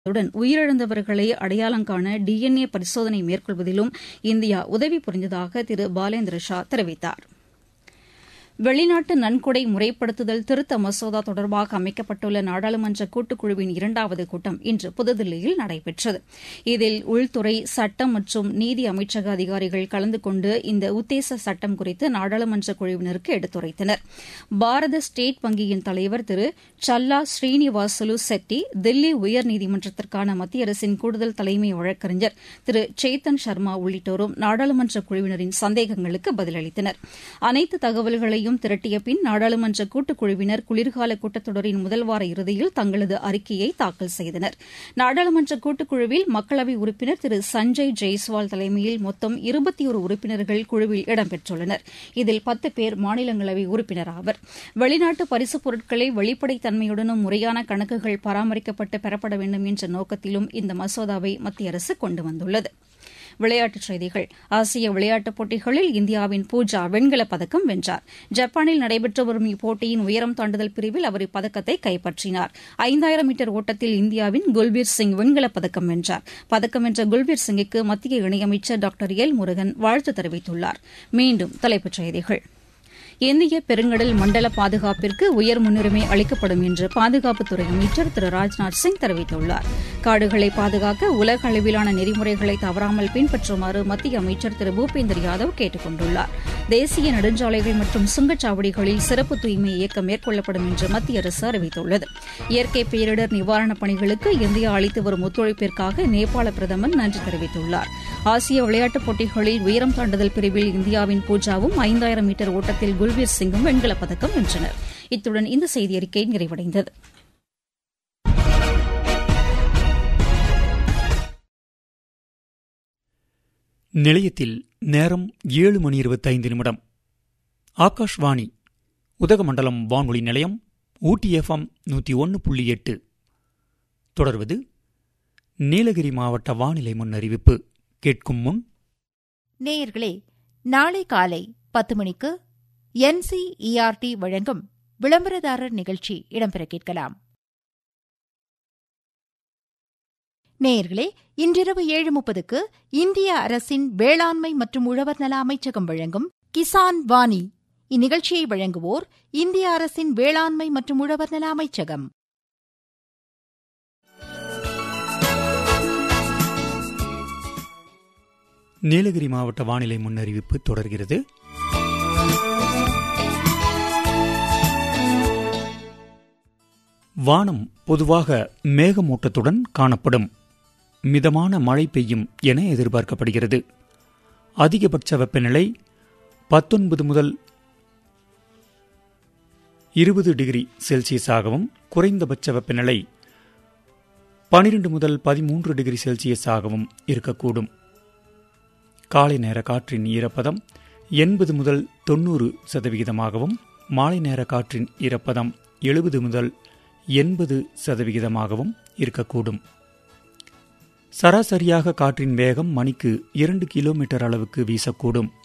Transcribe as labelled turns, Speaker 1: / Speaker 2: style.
Speaker 1: உடன் உயிரிழந்தவர்களை அடையாளம் காண டிஎன்ஏ பரிசோதனை மேற்கொள்வதிலும் இந்தியா உதவி புரிந்ததாக திரு பாலேந்திர ஷா தெரிவித்தார் வெளிநாட்டு நன்கொடை முறைப்படுத்துதல் திருத்த மசோதா தொடர்பாக அமைக்கப்பட்டுள்ள நாடாளுமன்ற கூட்டுக்குழுவின் இரண்டாவது கூட்டம் இன்று புதுதில்லியில் நடைபெற்றது இதில் உள்துறை சட்டம் மற்றும் நீதி அமைச்சக அதிகாரிகள் கலந்து கொண்டு இந்த உத்தேச சட்டம் குறித்து நாடாளுமன்ற குழுவினருக்கு எடுத்துரைத்தனர் பாரத ஸ்டேட் வங்கியின் தலைவர் திரு சல்லா ஸ்ரீனிவாசுலு செட்டி தில்லி உயர்நீதிமன்றத்திற்கான மத்திய அரசின் கூடுதல் தலைமை வழக்கறிஞர் திரு சேத்தன் சர்மா உள்ளிட்டோரும் நாடாளுமன்ற குழுவினரின் சந்தேகங்களுக்கு பதிலளித்தனர் அனைத்து தகவல்களையும் திரட்டிய பின் நாடாளுமன்ற கூட்டுக்குழுவினர் குளிர்கால கூட்டத்தொடரின் முதல் வார இறுதியில் தங்களது அறிக்கையை தாக்கல் செய்தனர் நாடாளுமன்ற கூட்டுக்குழுவில் மக்களவை உறுப்பினர் திரு சஞ்சய் ஜெய்ஸ்வால் தலைமையில் மொத்தம் இருபத்தி ஒரு உறுப்பினர்கள் குழுவில் இடம்பெற்றுள்ளனர் இதில் பத்து பேர் மாநிலங்களவை உறுப்பினர் ஆவர் வெளிநாட்டு பரிசுப் பொருட்களை வெளிப்படைத்தன்மையுடனும் முறையான கணக்குகள் பராமரிக்கப்பட்டு பெறப்பட வேண்டும் என்ற நோக்கத்திலும் இந்த மசோதாவை மத்திய அரசு கொண்டு வந்துள்ளது விளையாட்டுச் செய்திகள் ஆசிய விளையாட்டுப் போட்டிகளில் இந்தியாவின் பூஜா வெண்கலப் பதக்கம் வென்றார் ஜப்பானில் நடைபெற்று வரும் இப்போட்டியின் உயரம் தாண்டுதல் பிரிவில் அவர் இப்பதக்கத்தை கைப்பற்றினார் ஐந்தாயிரம் மீட்டர் ஓட்டத்தில் இந்தியாவின் குல்பீர் சிங் வெண்கலப் பதக்கம் வென்றார் பதக்கம் வென்ற குல்பீர் சிங்குக்கு மத்திய இணையமைச்சர் டாக்டர் எல் முருகன் வாழ்த்து தெரிவித்துள்ளார் மீண்டும் தலைப்புச் செய்திகள் இந்திய பெருங்கடல் மண்டல பாதுகாப்பிற்கு உயர் முன்னுரிமை அளிக்கப்படும் என்று பாதுகாப்புத்துறை அமைச்சர் திரு ராஜ்நாத் சிங் தெரிவித்துள்ளார் காடுகளை பாதுகாக்க உலக அளவிலான நெறிமுறைகளை தவறாமல் பின்பற்றுமாறு மத்திய அமைச்சர் திரு பூபேந்தர் யாதவ் கேட்டுக் கொண்டுள்ளார் தேசிய நெடுஞ்சாலைகள் மற்றும் சுங்கச்சாவடிகளில் சிறப்பு தூய்மை இயக்கம் மேற்கொள்ளப்படும் என்று மத்திய அரசு அறிவித்துள்ளது இயற்கை பேரிடர் நிவாரணப் பணிகளுக்கு இந்தியா அளித்து வரும் ஒத்துழைப்பிற்காக நேபாள பிரதமர் நன்றி தெரிவித்துள்ளார் ஆசிய விளையாட்டுப் போட்டிகளில் உயரம் தாண்டுதல் பிரிவில் இந்தியாவின் பூஜாவும் ஐந்தாயிரம் மீட்டர் ஓட்டத்தில் குல்பீர் சிங்கும் வெண்கலப் பதக்கம் வென்றனர் இத்துடன் இந்த செய்தியறிக்கை நிறைவடைந்தது
Speaker 2: நிலையத்தில் நேரம் ஏழு மணி இருபத்தைந்து நிமிடம் ஆகாஷ்வாணி உதகமண்டலம் வானொலி நிலையம் ஊட்டி எஃப்எம் நூற்றி ஒன்று புள்ளி எட்டு தொடர்வது நீலகிரி மாவட்ட வானிலை முன்னறிவிப்பு கேட்கும் முன்
Speaker 3: நேயர்களே நாளை காலை பத்து மணிக்கு என்சிஇஆர்டி வழங்கும் விளம்பரதாரர் நிகழ்ச்சி இடம்பெற கேட்கலாம் நேயர்களே இன்றிரவு ஏழு முப்பதுக்கு இந்திய அரசின் வேளாண்மை மற்றும் உழவர் நல அமைச்சகம் வழங்கும் கிசான் வாணி இந்நிகழ்ச்சியை வழங்குவோர் இந்திய அரசின் வேளாண்மை மற்றும் உழவர் நல அமைச்சகம்
Speaker 2: நீலகிரி மாவட்ட வானிலை முன்னறிவிப்பு தொடர்கிறது வானம் பொதுவாக மேகமூட்டத்துடன் காணப்படும் மிதமான மழை பெய்யும் என எதிர்பார்க்கப்படுகிறது அதிகபட்ச வெப்பநிலை பத்தொன்பது முதல் இருபது டிகிரி செல்சியஸாகவும் குறைந்தபட்ச வெப்பநிலை பனிரெண்டு முதல் பதிமூன்று டிகிரி செல்சியஸாகவும் இருக்கக்கூடும் காலை நேர காற்றின் ஈரப்பதம் எண்பது முதல் தொண்ணூறு சதவிகிதமாகவும் மாலை நேர காற்றின் ஈரப்பதம் எழுபது முதல் எண்பது சதவிகிதமாகவும் இருக்கக்கூடும் சராசரியாக காற்றின் வேகம் மணிக்கு இரண்டு கிலோமீட்டர் அளவுக்கு வீசக்கூடும்